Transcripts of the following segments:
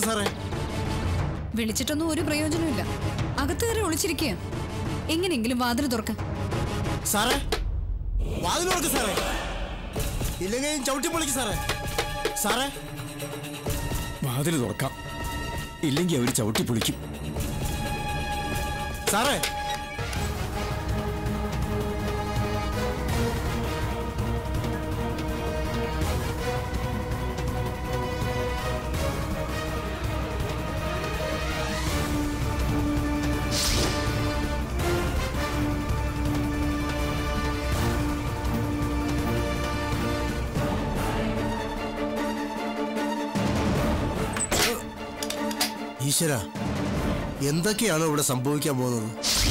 സാറേ വിളിച്ചിട്ടൊന്നും ഒരു പ്രയോജനമില്ല അകത്ത് കയറി ഒളിച്ചിരിക്കുക എങ്ങനെയെങ്കിലും വാതിൽ തുറക്ക സാറേ വാതിൽ തുറക്ക് സാറേ ഇല്ലെങ്കിൽ ചവിട്ടി പൊളിക്ക് സാറേ സാറേ വാതിൽ തുറക്കാം ഇല്ലെങ്കിൽ അവർ ചവിട്ടി പൊളിക്കും സാറേ ഈശ്വര എന്തൊക്കെയാണോ ഇവിടെ സംഭവിക്കാൻ പോകുന്നത്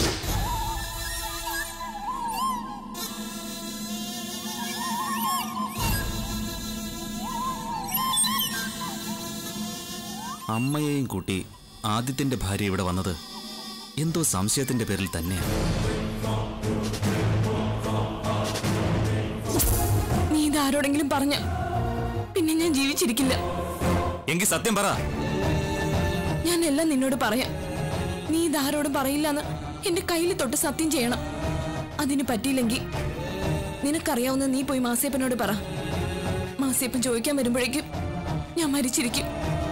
അമ്മയെയും കൂട്ടി ആദിത്യന്റെ ഭാര്യ ഇവിടെ വന്നത് എന്തോ സംശയത്തിന്റെ പേരിൽ തന്നെയാണ് നീ ഇതാരോടെങ്കിലും പറഞ്ഞ പിന്നെ ഞാൻ ജീവിച്ചിരിക്കില്ല എങ്കിൽ സത്യം പറ ഞാൻ എല്ലാം നിന്നോട് പറയാം നീ ഇതാരോടും പറയില്ലെന്ന് എന്റെ കയ്യിൽ തൊട്ട് സത്യം ചെയ്യണം അതിന് പറ്റിയില്ലെങ്കിൽ നിനക്കറിയാവുന്ന നീ പോയി മാസിയപ്പനോട് പറ മാസിയപ്പൻ ചോദിക്കാൻ വരുമ്പോഴേക്കും ഞാൻ മരിച്ചിരിക്കും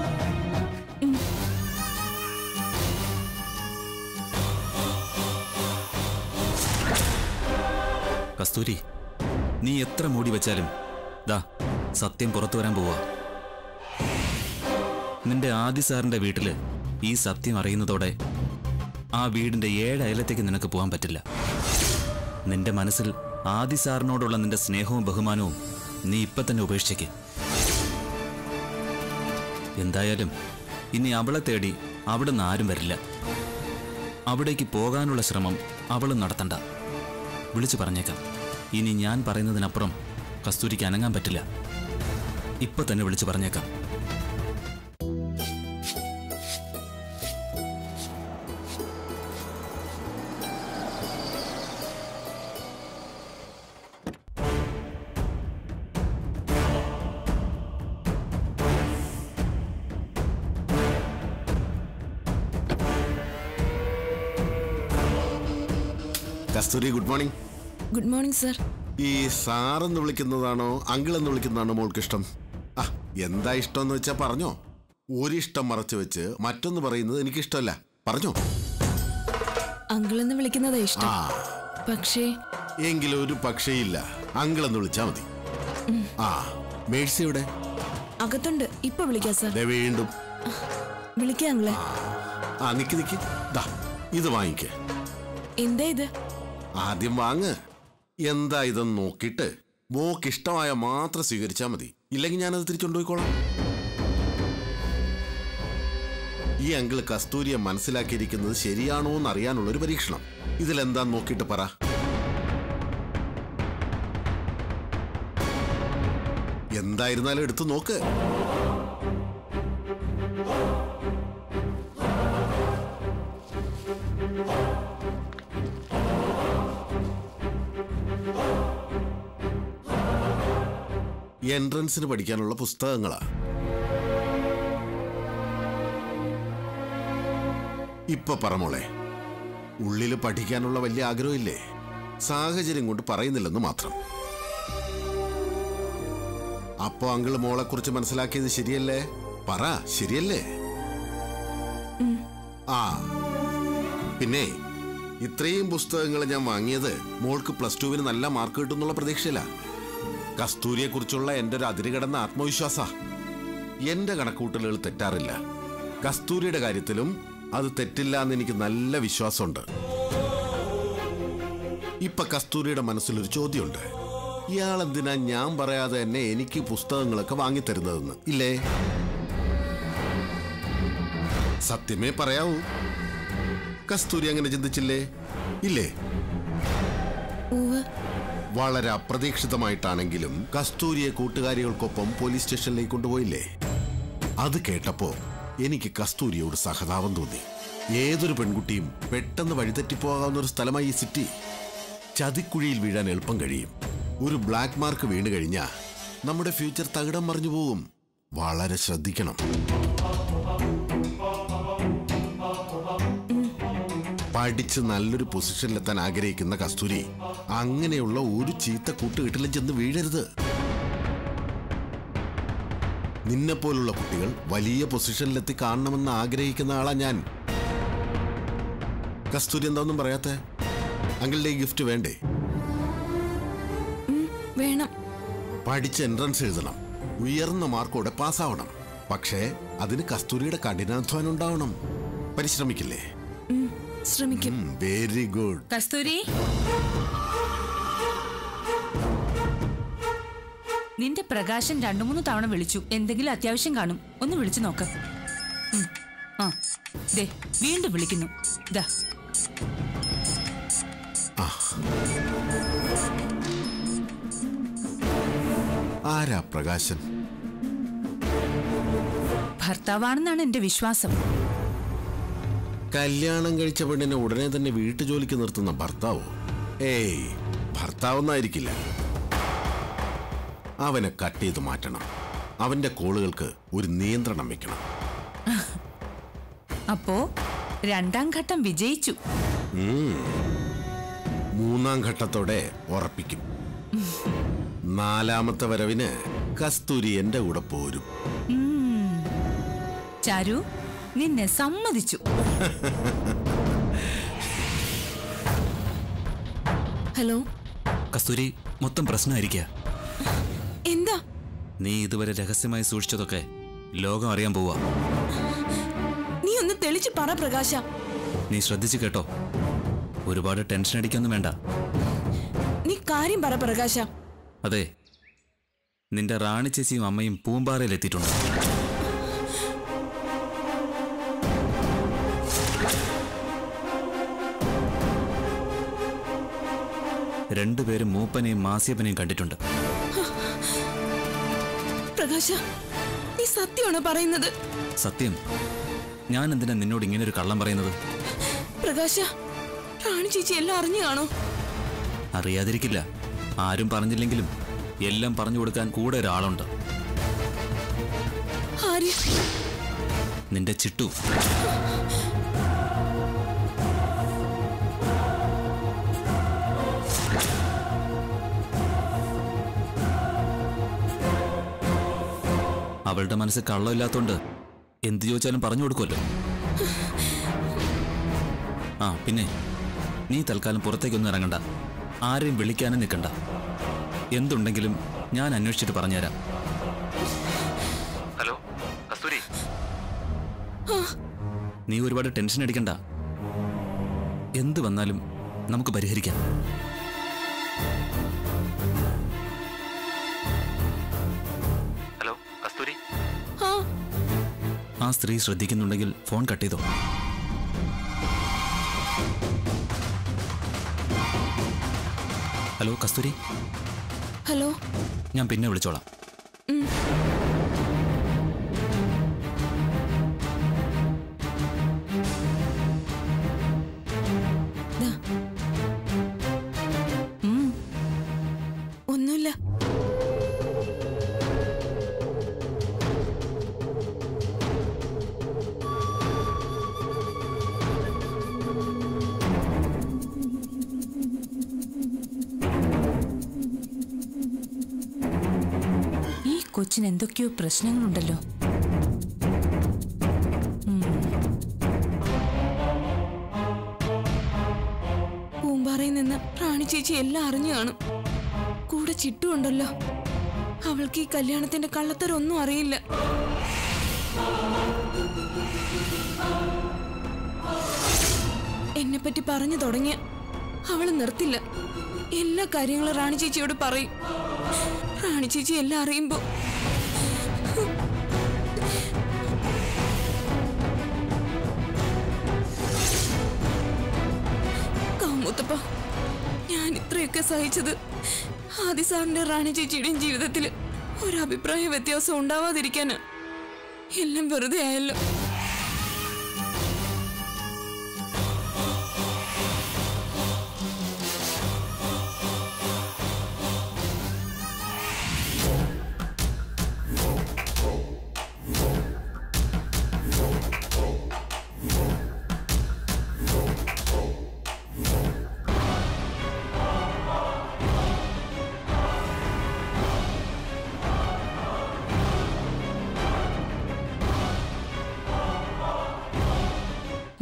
കസ്തൂരി നീ എത്ര മൂടി വെച്ചാലും ദാ സത്യം പുറത്തു വരാൻ പോവാ നിന്റെ ആദി സാറിന്റെ വീട്ടില് ഈ സത്യം അറിയുന്നതോടെ ആ വീടിന്റെ ഏഴ് അയലത്തേക്ക് നിനക്ക് പോകാൻ പറ്റില്ല നിന്റെ മനസ്സിൽ ആദി സാറിനോടുള്ള നിന്റെ സ്നേഹവും ബഹുമാനവും നീ ഇപ്പൊ തന്നെ ഉപേക്ഷിച്ചേക്ക് എന്തായാലും ഇനി അവളെ തേടി അവിടുന്ന് ആരും വരില്ല അവിടേക്ക് പോകാനുള്ള ശ്രമം അവളും നടത്തണ്ട വിളിച്ചു പറഞ്ഞേക്കാം ഇനി ഞാൻ പറയുന്നതിനപ്പുറം കസ്തൂരിക്ക് അനങ്ങാൻ പറ്റില്ല ഇപ്പൊ തന്നെ വിളിച്ചു പറഞ്ഞേക്കാം Kasthuri good morning good morning sir ഈ സാറെന്ന് വിളിക്കുന്നതാണോ അങ്കിൾ എന്ന് വിളിക്കുന്നതാണോ മോൾക്ക് ഇഷ്ടം ആ എന്താ ഇഷ്ടം എന്ന് വെച്ചാ പറഞ്ഞോ ഒരിഷ്ടം മറച്ചു വെച്ച് മറ്റൊന്ന് പറയുന്നത് എനിക്കിഷ്ടമല്ല പറഞ്ഞോ അങ്കിൾ എന്ന് വിളിക്കുന്നതാ ഇഷ്ടം ആ പക്ഷേ എങ്കിലും ഒരു പക്ഷേയില്ല അങ്കിൾ എന്ന് വിളിച്ചാ മതി ആ മേഴ്സി ഇവിടെ അകത്തുണ്ട് ഇപ്പൊ വിളിക്കാം സർ ദേ വീണ്ടും വിളിക്കാം അങ്കിളെ ആ നിക്ക് നിക്ക് ദാ ഇത് വാങ്ങിക്കേ എന്താ ഇത് ആദ്യം വാങ്ങ് എന്താ ഇതെന്ന് നോക്കിയിട്ട് മോക്ക് ഇഷ്ടമായ മാത്രം സ്വീകരിച്ചാൽ മതി ഇല്ലെങ്കിൽ ഞാനത് തിരിച്ചുകൊണ്ടുപോയിക്കോളാം ഈ അങ്കിള് കസ്തൂരിയെ മനസ്സിലാക്കിയിരിക്കുന്നത് ശരിയാണോ എന്ന് അറിയാനുള്ള ഒരു പരീക്ഷണം ഇതിലെന്താ നോക്കിയിട്ട് പറ എന്തായിരുന്നാലും എടുത്തു നോക്ക് എൻട്രൻസിന് പഠിക്കാനുള്ള പുസ്തകങ്ങളാ ഇപ്പൊ പറ മോളെ ഉള്ളില് പഠിക്കാനുള്ള വലിയ ആഗ്രഹമില്ലേ സാഹചര്യം കൊണ്ട് പറയുന്നില്ലെന്ന് മാത്രം അപ്പോ അങ്കിള് മോളെ കുറിച്ച് മനസ്സിലാക്കിയത് ശരിയല്ലേ പറ ശരിയല്ലേ ആ പിന്നെ ഇത്രയും പുസ്തകങ്ങൾ ഞാൻ വാങ്ങിയത് മോൾക്ക് പ്ലസ് ടുവിന് നല്ല മാർക്ക് കിട്ടുന്നുള്ള പ്രതീക്ഷയില്ല കസ്തൂരിയെ കുറിച്ചുള്ള എൻ്റെ ഒരു അതിരുകടന്ന ആത്മവിശ്വാസ എന്റെ കണക്കൂട്ടലുകൾ തെറ്റാറില്ല കസ്തൂരിയുടെ കാര്യത്തിലും അത് തെറ്റില്ല എന്ന് എനിക്ക് നല്ല വിശ്വാസമുണ്ട് ഇപ്പൊ കസ്തൂരിയുടെ മനസ്സിലൊരു ചോദ്യമുണ്ട് ഇയാൾ എന്തിനാ ഞാൻ പറയാതെ തന്നെ എനിക്ക് പുസ്തകങ്ങളൊക്കെ വാങ്ങിത്തരുന്നതെന്ന് ഇല്ലേ സത്യമേ പറയാവൂ കസ്തൂരി അങ്ങനെ ചിന്തിച്ചില്ലേ ഇല്ലേ ഉവ് വളരെ അപ്രതീക്ഷിതമായിട്ടാണെങ്കിലും കസ്തൂരിയെ കൂട്ടുകാരികൾക്കൊപ്പം പോലീസ് സ്റ്റേഷനിലേക്ക് കൊണ്ടുപോയില്ലേ അത് കേട്ടപ്പോ എനിക്ക് കസ്തൂരിയോട് സഹതാപം തോന്നി ഏതൊരു പെൺകുട്ടിയും പെട്ടെന്ന് വഴിതെറ്റിപ്പോകാവുന്ന ഒരു സ്ഥലമായി ഈ സിറ്റി ചതിക്കുഴിയിൽ വീഴാൻ എളുപ്പം കഴിയും ഒരു ബ്ലാക്ക് മാർക്ക് വീണ് കഴിഞ്ഞാൽ നമ്മുടെ ഫ്യൂച്ചർ തകിടം മറിഞ്ഞു പോകും വളരെ ശ്രദ്ധിക്കണം പഠിച്ച് നല്ലൊരു പൊസിഷനിലെത്താൻ ആഗ്രഹിക്കുന്ന കസ്തൂരി അങ്ങനെയുള്ള ഒരു ചീത്ത കൂട്ടുകെട്ടിലും ചെന്ന് വീഴരുത് നിന്നെപ്പോലുള്ള കുട്ടികൾ വലിയ പൊസിഷനിലെത്തി കാണണമെന്ന് ആഗ്രഹിക്കുന്ന ആളാ ഞാൻ കസ്തൂരി എന്താന്നും പറയാത്തെ അങ്കിളുടെ ഈ ഗിഫ്റ്റ് വേണ്ടേ വേണം പഠിച്ച് എൻട്രൻസ് എഴുതണം ഉയർന്ന മാർക്കോടെ പാസ്സാവണം പക്ഷേ അതിന് കസ്തൂരിയുടെ കഠിനാധ്വാനം ഉണ്ടാവണം പരിശ്രമിക്കില്ലേ ഉം, ശ്രമിക്കും വെരി ഗുഡ് കസ്തൂരി നിന്റെ പ്രകാശൻ രണ്ടു മൂന്ന് തവണ വിളിച്ചു എന്തെങ്കിലും അത്യാവശ്യം കാണും ഒന്ന് വിളിച്ചു നോക്ക് ഉം. ആ ദേ വീണ്ടും വിളിക്കുന്നു ദാ ആരാ പ്രകാശൻ ഭർത്താവാണെന്നാണ് എന്റെ വിശ്വാസം കല്യാണം കഴിച്ച പെണ്ണിനെ ഉടനെ തന്നെ വീട്ടുജോലിക്ക് നിർത്തുന്ന ഭർത്താവോ ഏയ് ഭർത്താവൊന്നായിരിക്കില്ല അവനെ കട്ട് ചെയ്ത് മാറ്റണം അവന്റെ കോളുകൾക്ക് ഒരു നിയന്ത്രണം വെക്കണം അപ്പോ രണ്ടാം ഘട്ടം വിജയിച്ചു മൂന്നാം ഘട്ടത്തോടെ ഉറപ്പിക്കും നാലാമത്തെ വരവിന് കസ്തൂരി എന്റെ കൂടെ പോരും ചാരു നിന്നെ സമ്മതിച്ചു ഹലോ കസ്തൂരി മൊത്തം പ്രശ്നമായിരിക്കുക എന്താ നീ ഇതുവരെ രഹസ്യമായി സൂക്ഷിച്ചതൊക്കെ ലോകം അറിയാൻ പോവാ നീ ഒന്ന് തെളിച്ച് പറ പ്രകാശ നീ ശ്രദ്ധിച്ചു കേട്ടോ ഒരുപാട് ടെൻഷൻ അടിക്കൊന്നും വേണ്ട നീ കാര്യം പറ പ്രകാശ അതെ നിന്റെ റാണി ചേച്ചിയും അമ്മയും പൂമ്പാറയിൽ എത്തിയിട്ടുണ്ട് രണ്ടുപേരും മൂപ്പനെയും മാസിയപ്പനെയും കണ്ടിട്ടുണ്ട് പ്രകാശ നീ സത്യമാണോ പറയുന്നത് സത്യം ഞാൻ എന്തിനാ നിന്നോട് ഇങ്ങനെ ഒരു കള്ളം പറയുന്നത് പ്രകാശ റാണി ചേച്ചി എല്ലാം അറിഞ്ഞു കാണോ അറിയാതിരിക്കില്ല ആരും പറഞ്ഞില്ലെങ്കിലും എല്ലാം പറഞ്ഞു കൊടുക്കാൻ കൂടെ ഒരാളുണ്ട് ആര്യ നിന്റെ ചിട്ടു അവളുടെ മനസ്സ് കള്ളമില്ലാത്തോണ്ട് എന്ത് ചോദിച്ചാലും പറഞ്ഞു കൊടുക്കുമല്ലോ ആ പിന്നെ നീ തൽക്കാലം പുറത്തേക്കൊന്നും ഇറങ്ങണ്ട ആരെയും വിളിക്കാനും നിൽക്കണ്ട എന്തുണ്ടെങ്കിലും ഞാൻ അന്വേഷിച്ചിട്ട് പറഞ്ഞുതരാം ഹലോ കസ്തൂരി നീ ഒരുപാട് ടെൻഷൻ അടിക്കണ്ട എന്ത് വന്നാലും നമുക്ക് പരിഹരിക്കാം ഹലോ കസ്തൂരി ആ ആ സ്ത്രീ ശ്രദ്ധിക്കുന്നുണ്ടെങ്കിൽ ഫോൺ കട്ട് ചെയ്തോ ഹലോ കസ്തൂരി ഹലോ ഞാൻ പിന്നെ വിളിച്ചോളാം ദാ. ഉം. ഒന്നുമില്ല ഈ കൊച്ചിന് എന്തൊക്കെയോ പ്രശ്നങ്ങളുണ്ടല്ലോ പൂമ്പാറയിൽ നിന്ന് റാണി ചേച്ചി എല്ലാം അറിഞ്ഞു കാണും കൂടെ ചിട്ടു ഉണ്ടല്ലോ അവൾക്ക് ഈ കല്യാണത്തിന്റെ കള്ളത്തരം ഒന്നും അറിയില്ല എന്നെ പറ്റി പറഞ്ഞു തുടങ്ങിയ അവള് നിർത്തില്ല എല്ലാ കാര്യങ്ങളും റാണി ചേച്ചിയോട് പറയും റാണി ചേച്ചി എല്ലാം അറിയുമ്പോ കാമൂത്തപ്പ ഞാൻ ഇത്രയൊക്കെ സഹിച്ചത് ആദി സാറിന്റെ റാണി ചേച്ചിയുടെയും ജീവിതത്തിൽ ഒരു അഭിപ്രായ വ്യത്യാസം ഉണ്ടാവാതിരിക്കാന് എല്ലാം വെറുതെ ആയല്ലോ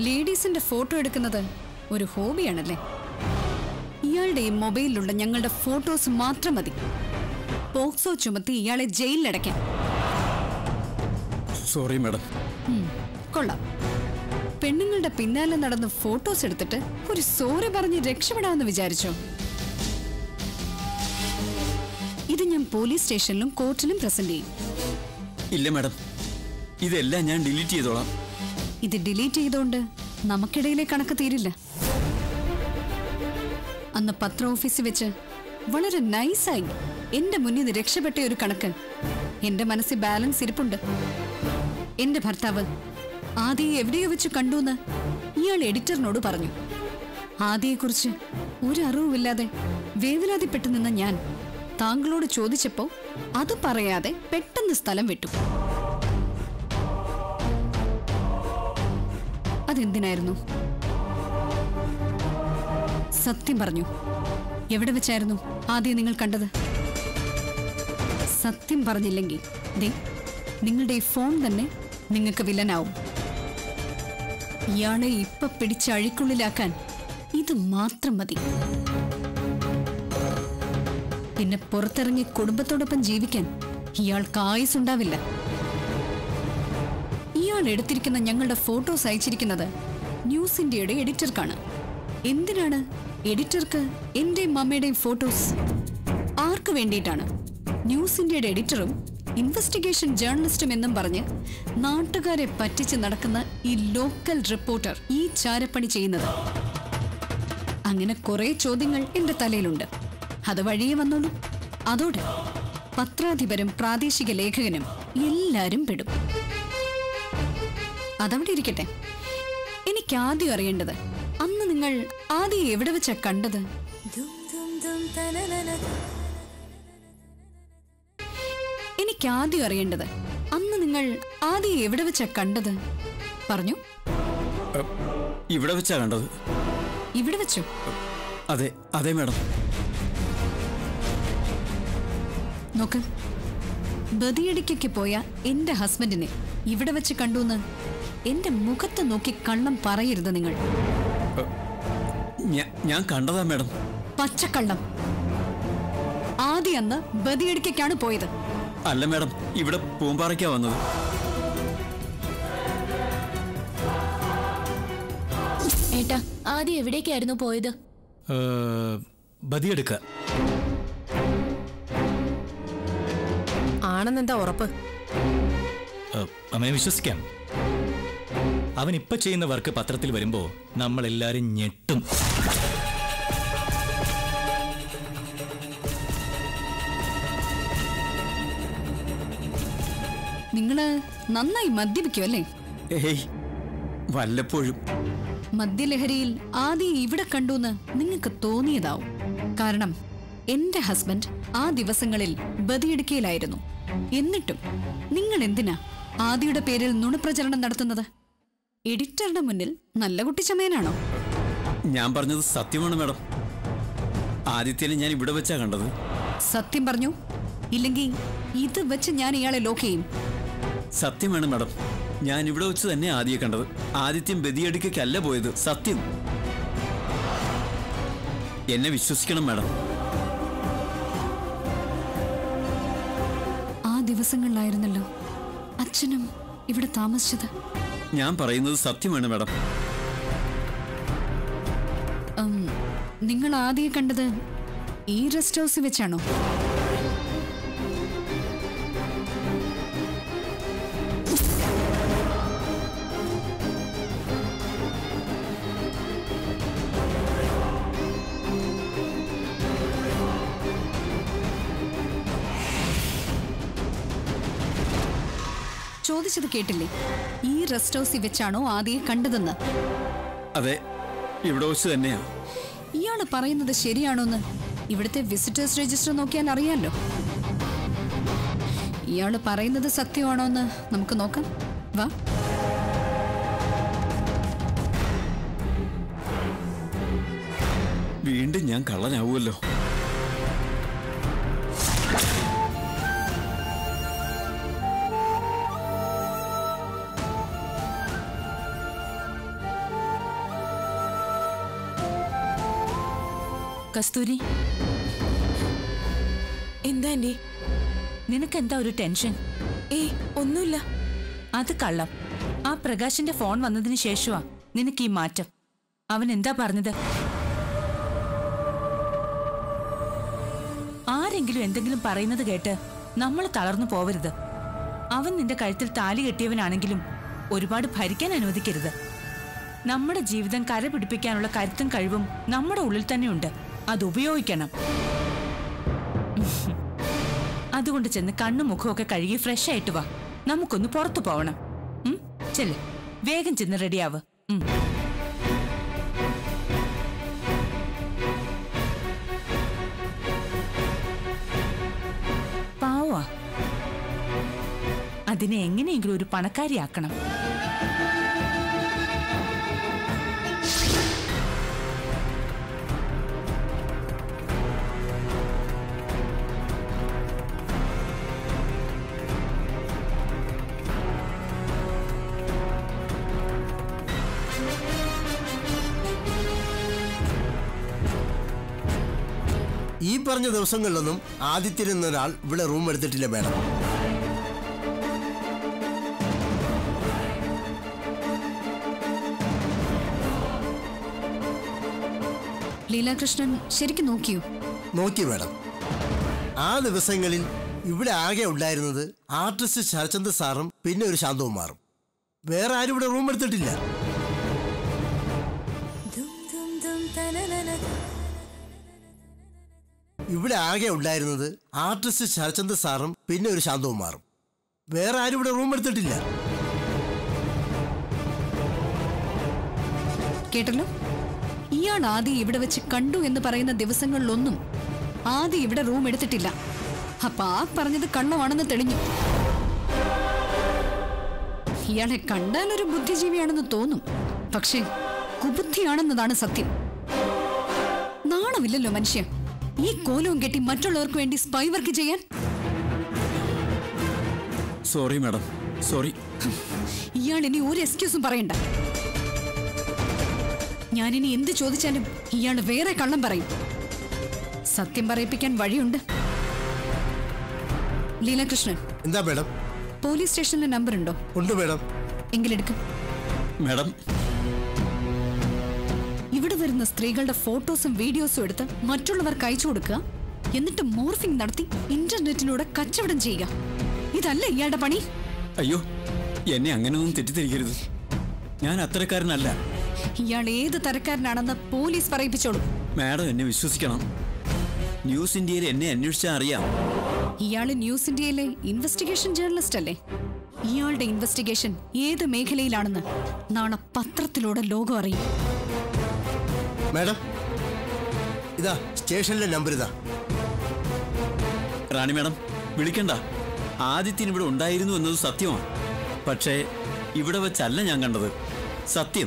ലേഡീസിന്റെ ഫോട്ടോ എടുക്കുന്നത് ഒരു ഹോബിയാണല്ലേ ഇയാളുടെ ഈ മൊബൈലിലുള്ള ഞങ്ങളുടെ ഫോട്ടോസ് മാത്രം മതി പോക്സോ ചുമത്തി ഇയാളെ ജയിലിലടയ്ക്കാൻ സോറി മാഡം ഉം, കൊള്ളാം പെണ്ണുങ്ങളുടെ പിന്നാലെ നടന്ന് ഫോട്ടോസ് എടുത്തിട്ട് ഒരു സോറി പറഞ്ഞ് രക്ഷപ്പെടാമെന്ന് വിചാരിച്ചോ ഇത് ഞാൻ പോലീസ് സ്റ്റേഷനിലും കോർട്ടിലും പ്രസന്റ് ചെയ്യും ഇല്ല മാഡം ഇതെല്ലാം ഞാൻ ഡിലീറ്റ് ചെയ്തോളാം ഇത് ഡിലീറ്റ് ചെയ്തോണ്ട് നമുക്കിടയിലെ കണക്ക് തീരില്ല അന്ന് പത്ര ഓഫീസിൽ വെച്ച് വളരെ നൈസായി എന്റെ മുന്നിൽ നിന്ന് രക്ഷപ്പെട്ട ഒരു കണക്ക് എന്റെ മനസ്സിൽ ബാലൻസ് ഇരിപ്പുണ്ട് എന്റെ ഭർത്താവ് ആദ്യം എവിടെയോ വെച്ച് കണ്ടുവെന്ന് ഇയാൾ എഡിറ്ററിനോട് പറഞ്ഞു ആദിയെക്കുറിച്ച് ഒരു അറിവുമില്ലാതെ വേവലാതിപ്പെട്ടു നിന്ന ഞാൻ താങ്കളോട് ചോദിച്ചപ്പോ അത് പറയാതെ പെട്ടെന്ന് സ്ഥലം വിട്ടു അതെന്തിനായിരുന്നു സത്യം പറഞ്ഞു എവിടെ വെച്ചായിരുന്നു ആദ്യം നിങ്ങൾ കണ്ടത് സത്യം പറഞ്ഞില്ലെങ്കിൽ ദേ നിങ്ങളുടെ ഈ ഫോൺ തന്നെ നിങ്ങൾക്ക് വില്ലനാവും ഇയാളെ ഇപ്പൊ പിടിച്ച് അഴിക്കുള്ളിലാക്കാൻ ഇത് മാത്രം മതി പിന്നെ പുറത്തിറങ്ങി കുടുംബത്തോടൊപ്പം ജീവിക്കാൻ ഇയാൾക്ക് ആയുസുണ്ടാവില്ല ഇയാൾ എടുത്തിരിക്കുന്ന ഞങ്ങളുടെ ഫോട്ടോസ് അയച്ചിരിക്കുന്നത് ന്യൂസ് ഇന്ത്യയുടെ എഡിറ്റർക്കാണ് എന്തിനാണ് എഡിറ്റർക്ക് എന്റെയും മമ്മയുടെയും ഫോട്ടോസ് ആർക്ക് വേണ്ടിയിട്ടാണ് ന്യൂസ് ഇന്ത്യയുടെ എഡിറ്ററും ഇൻവെസ്റ്റിഗേഷൻ ജേർണലിസ്റ്റും എന്നും പറഞ്ഞ് നാട്ടുകാരെ പറ്റിച്ച് നടക്കുന്ന ഈ ലോക്കൽ റിപ്പോർട്ടർ ഈ ചാരപ്പണി ചെയ്യുന്നത് അങ്ങനെ കുറെ ചോദ്യങ്ങൾ എന്റെ തലയിലുണ്ട് അത് വഴിയെ വന്നോളൂ അതോടെ പത്രാധിപരും പ്രാദേശിക ലേഖകനും എല്ലാരും പെടും അതവിടെ ഇരിക്കട്ടെ എനിക്ക് ആദ്യം അറിയേണ്ടത് അന്ന് നിങ്ങൾ ആദ്യം എവിടെ വെച്ചാ കണ്ടത് എനിക്ക് ആദ്യം അറിയേണ്ടത് അന്ന് നിങ്ങൾ ആദ്യം എവിടെ വെച്ചാ കണ്ടത് പറഞ്ഞു ഇവിടെ വെച്ചാ കണ്ടത് ഇവിടെ വെച്ചു അതെ അതെ മാഡം നോക്ക് ബദിയടിക്കൊക്കെ പോയ എന്റെ ഹസ്ബൻഡിനെ ഇവിടെ വെച്ച് കണ്ടുന്ന് എന്റെ മുഖത്ത് നോക്കി കള്ളം പറയരുത് നിങ്ങൾ ഞാ- ഞാൻ കണ്ടതാ മാഡം പച്ചക്കള്ളം ആദ്യം അന്ന് ബദിയടിക്കാണ് പോയത് അല്ല മാഡം ഇവിടെ പൂമ്പാറയ്ക്കാ വന്നത് ഏട്ടാ ആദ്യം എവിടേക്കായിരുന്നു പോയത് ബദിയെടുക്ക ആണെന്നെന്താ ഉറപ്പ് അമ്മയെ വിശ്വസിക്കാം അവൻ ഇപ്പൊ ചെയ്യുന്ന വർക്ക് പത്രത്തിൽ വരുമ്പോ നമ്മൾ എല്ലാരും ഞെട്ടും നിങ്ങള് നന്നായി മദ്യപിക്കും അല്ലേ ഏയ് വല്ലപ്പോഴും മദ്യലഹരിയിൽ ആദ്യം ഇവിടെ കണ്ടുന്ന് നിങ്ങൾക്ക് തോന്നിയതാവും കാരണം എന്റെ ഹസ്ബൻഡ് ആ ദിവസങ്ങളിൽ ബദിയിടുക്കയിലായിരുന്നു എന്നിട്ടും നിങ്ങൾ എന്തിനാ ആദിയുടെ പേരിൽ നുണപ്രചരണം നടത്തുന്നത് എഡിറ്ററുടെ മുന്നിൽ നല്ല കുട്ടി ചമയനാണോ ഞാൻ പറഞ്ഞത് സത്യമാണ് മാഡം ആദിത്യനെ ഞാൻ ഇവിടെ വെച്ചാ കണ്ടത് സത്യം പറഞ്ഞു ഇല്ലെങ്കിൽ ഇത് വെച്ച് ഞാൻ ഇയാളെ ലോക്ക് ചെയ്യും സത്യമാണ് മാഡം ഞാൻ ഇവിടെ വെച്ച് തന്നെ ആദ്യം കണ്ടത് ആദിത്യം ബദിയടിക്കല്ല പോയത് സത്യം എന്നെ വിശ്വസിക്കണം മാഡം ആ ദിവസങ്ങളിലായിരുന്നല്ലോ അച്ഛനും ഇവിടെ താമസിച്ചത് ഞാൻ പറയുന്നത് സത്യമാണ് മാഡം ഉം, നിങ്ങൾ ആദ്യം കണ്ടത് ഈ റെസ്റ്റ് ഹൗസിൽ വെച്ചാണോ ചോദിച്ചത് കേട്ടില്ലേ ഈ റെസ്റ്റ് ഹൗസിൽ വെച്ചാണോ ആദ്യം കണ്ടതെന്ന് അതെ ഇവിടെ വെച്ച് തന്നെയാ ഇയാള് പറയുന്നത് ശരിയാണോന്ന് ഇവിടുത്തെ വിസിറ്റേഴ്സ് രജിസ്റ്റർ നോക്കിയാൽ അറിയാലോ ഇയാള് പറയുന്നത് സത്യമാണോന്ന് നമുക്ക് നോക്കാം വാ വീണ്ടും ഞാൻ കള്ളനാവുമല്ലോ കസ്തൂരി എന്താ ആന്റി നിനക്കെന്താ ഒരു ടെൻഷൻ ഏയ് ഒന്നുമില്ല അത് കള്ളം ആ പ്രകാശിന്റെ ഫോൺ വന്നതിന് ശേഷമാ നിനക്ക് ഈ മാറ്റം അവൻ എന്താ പറഞ്ഞത് ആരെങ്കിലും എന്തെങ്കിലും പറയുന്നത് കേട്ട് നമ്മൾ തളർന്നു പോവരുത് അവൻ നിന്റെ കഴുത്തിൽ താലി കെട്ടിയവനാണെങ്കിലും ഒരുപാട് ഭരിക്കാൻ അനുവദിക്കരുത് നമ്മുടെ ജീവിതം കര പിടിപ്പിക്കാനുള്ള കരുത്തും കഴിവും നമ്മുടെ ഉള്ളിൽ തന്നെയുണ്ട് അത് ഉപയോഗിക്കണം അതുകൊണ്ട് ചെന്ന് കണ്ണും മുഖമൊക്കെ കഴുകി ഫ്രഷ് ആയിട്ട് വാ നമുക്കൊന്ന് പുറത്തു പോവണം ഉം? ചെല്ല് വേഗം ചെന്ന് റെഡിയാവ് ഉം. പാവാ അതിനെ എങ്ങനെയെങ്കിലും ഒരു പണക്കാരിയാക്കണം ഈ പറഞ്ഞ ദിവസങ്ങളിലൊന്നും ആദിത്യൻ ഒരാൾ ഇവിടെ റൂം എടുത്തിട്ടില്ല മാഡം ലീലാകൃഷ്ണൻ ശരിക്കും നോക്കിയോ നോക്കി മാഡം ആ ദിവസങ്ങളിൽ ഇവിടെ ആകെ ഉണ്ടായിരുന്നത് ആർട്ടിസ്റ്റ് ശരചന്ദ്ര സാറും പിന്നെ ഒരു ശാന്തകുമാറും വേറെ ആരും ഇവിടെ റൂം എടുത്തിട്ടില്ല ഇവിടെ ആകെ ഉണ്ടായിരുന്നത് ആർട്ടിസ്റ്റ് ശരചന്ദ്ര സാറും പിന്നെ ഒരു ശാന്തകുമാറും വേറെ ആരും ഇവിടെ റൂം എടുത്തിട്ടില്ല കേട്ടല്ലോ ഇയാൾ ആദ്യം ഇവിടെ വെച്ച് കണ്ടു എന്ന് പറയുന്ന ദിവസങ്ങളിലൊന്നും ആദ്യം ഇവിടെ റൂം എടുത്തിട്ടില്ല അപ്പൊ ആ പറഞ്ഞത് കള്ളമാണെന്ന് തെളിഞ്ഞു ഇയാളെ കണ്ടാൽ ഒരു ബുദ്ധിജീവിയാണെന്ന് തോന്നും പക്ഷേ കുബുദ്ധിയാണെന്നതാണ് സത്യം നാണമില്ലല്ലോ മനുഷ്യ ഈ കോലവും കെട്ടി മറ്റുള്ളവർക്ക് വേണ്ടി സ്പൈ വർക്ക് ചെയ്യാൻ സോറി മാഡം സോറി ഇയാൾ ഇനി ഒരു എക്സ്ക്യൂസും പറയണ്ട ഞാനിനി എന്ത് ചോദിച്ചാലും ഇയാൾ വേറെ കള്ളം പറയും സത്യം പറയിപ്പിക്കാൻ വഴിയുണ്ട് ലീലാകൃഷ്ണൻ എന്താ മാഡം പോലീസ് സ്റ്റേഷനിലെ നമ്പർ ഉണ്ടോ ഉണ്ട് മാഡം എങ്കിലെടുക്കും മാഡം ഇവിടെ വരുന്ന സ്ത്രീകളുടെ ഫോട്ടോസും വീഡിയോസും എടുത്ത് മറ്റുള്ളവർക്ക് അയച്ചു കൊടുക്കുക എന്നിട്ട് മോർഫിംഗ് നടത്തി ഇന്റർനെറ്റിലൂടെ കച്ചവടം ചെയ്യുക ഇതല്ല ഇയാളുടെ പണി അയ്യോ എന്നെ അങ്ങനെയൊന്നും തെറ്റിദ്ധരിക്കരുത് ഞാൻ അത്തരക്കാരനല്ല ഇയാൾ ഏത് തരക്കാരനാണെന്ന് പോലീസ് പറയിപ്പിച്ചോളൂ മാഡം എന്നെ വിശ്വസിക്കണം ന്യൂസ് ഇന്ത്യയിൽ എന്നെ അന്വേഷിച്ചാൽ അറിയാം ഇയാള് ന്യൂസ് ഇന്ത്യയിലെ ഇൻവെസ്റ്റിഗേഷൻ ജേർണലിസ്റ്റ് അല്ലേ ഇയാളുടെ ഇൻവെസ്റ്റിഗേഷൻ ഏത് മേഖലയിലാണെന്ന് നാളെ പത്രത്തിലൂടെ ലോകം അറിയും മാഡം ഇതാ സ്റ്റേഷനിലെ നമ്പർ ഇതാ റാണി മാഡം വിളിക്കണ്ട ആദിത്യൻ ഇവിടെ ഉണ്ടായിരുന്നു എന്നത് സത്യമാണ് പക്ഷേ ഇവിടെ വെച്ചല്ല ഞാൻ കണ്ടത് സത്യം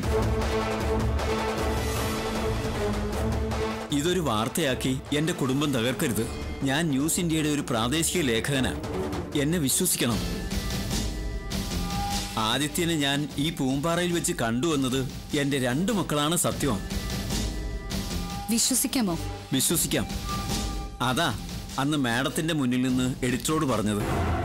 ഇതൊരു വാർത്തയാക്കി എന്റെ കുടുംബം തകർക്കരുത് ഞാൻ ന്യൂസ് ഇന്ത്യയുടെ ഒരു പ്രാദേശിക ലേഖകനാ എന്നെ വിശ്വസിക്കണം ആദിത്യനെ ഞാൻ ഈ പൂമ്പാറയിൽ വെച്ച് കണ്ടു എന്നത് എന്റെ രണ്ട് മക്കളാണ് സത്യം വിശ്വസിക്കാമോ വിശ്വസിക്കാം അതാ അന്ന് മാഡത്തിന്റെ മുന്നിൽ നിന്ന് എഡിറ്ററോട് പറഞ്ഞത്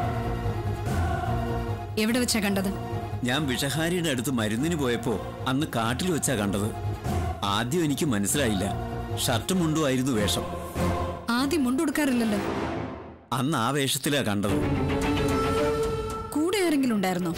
എവിടെ വെച്ചാ കണ്ടത് ഞാൻ വിഷഹാരിയുടെ അടുത്ത് മരുന്നിന് പോയപ്പോ അന്ന് കാട്ടിൽ വെച്ചാ കണ്ടത് ആദ്യം എനിക്ക് മനസ്സിലായില്ല ഷർട്ടും മുണ്ടും ആയിരുന്നു വേഷം ആദ്യം മുണ്ടുകൊടുക്കാറില്ലല്ലോ അന്ന് ആ വേഷത്തിലാ കണ്ടത് കൂടെ ആരെങ്കിലും ഉണ്ടായിരുന്നോ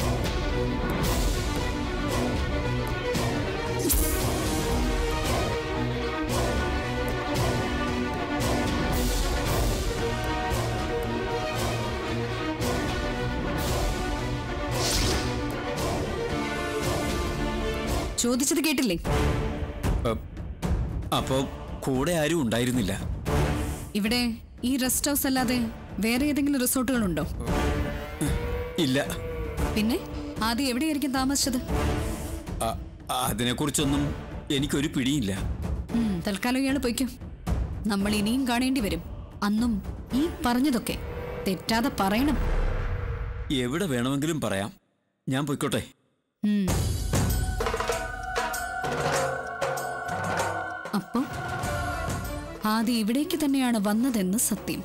ചോദിച്ചത് കേട്ടില്ലേ അ- അപ്പോ കൂടെ ആരും ഉണ്ടായിരുന്നില്ല ഇവിടെ ഈ റെസ്റ്റ് ഹൗസ് അല്ലാതെ വേറെ ഏതെങ്കിലും റിസോർട്ടുകളുണ്ടോ ഇല്ല പിന്നെ ആദ്യം എവിടെയായിരിക്കും താമസിച്ചത് അ- അതിനെക്കുറിച്ചൊന്നും എനിക്കൊരു പിടിയില്ല ഉം, തൽക്കാലം ഇയാൾ പൊയ്ക്കും നമ്മൾ ഇനിയും കാണേണ്ടി വരും അന്നും ഈ പറഞ്ഞതൊക്കെ തെറ്റാതെ പറയണം എവിടെ വേണമെങ്കിലും പറയാം ഞാൻ പൊയ്ക്കോട്ടെ ഉം. അപ്പോ അത് ഇവിടേക്ക് തന്നെയാണ് വന്നതെന്ന് സത്യം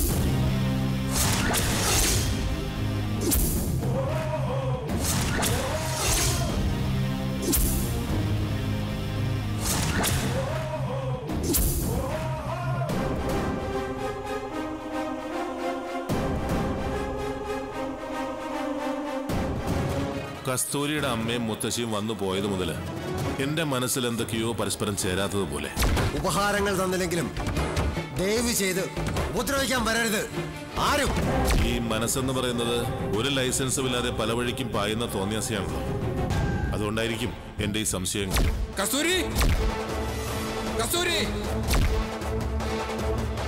കസ്തൂരിയുടെ അമ്മയും മുത്തശ്ശിയും വന്നു പോയത് മുതൽ എന്റെ മനസ്സിൽ എന്തൊക്കെയോ പരസ്പരം ചേരാത്തതുപോലെ ഉപഹാരങ്ങൾ തന്നില്ലെങ്കിലും ദയവ് ചെയ്ത് ഉപദ്രവിക്കാൻ വരരുത് ആരും ഈ മനസ്സെന്ന് പറയുന്നത് ഒരു ലൈസൻസും ഇല്ലാതെ പല വഴിക്കും പായുന്ന തോന്നിയാസിയാണല്ലോ അതുകൊണ്ടായിരിക്കും എന്റെ ഈ സംശയങ്ങൾ കസ്തൂരി കസ്തൂരി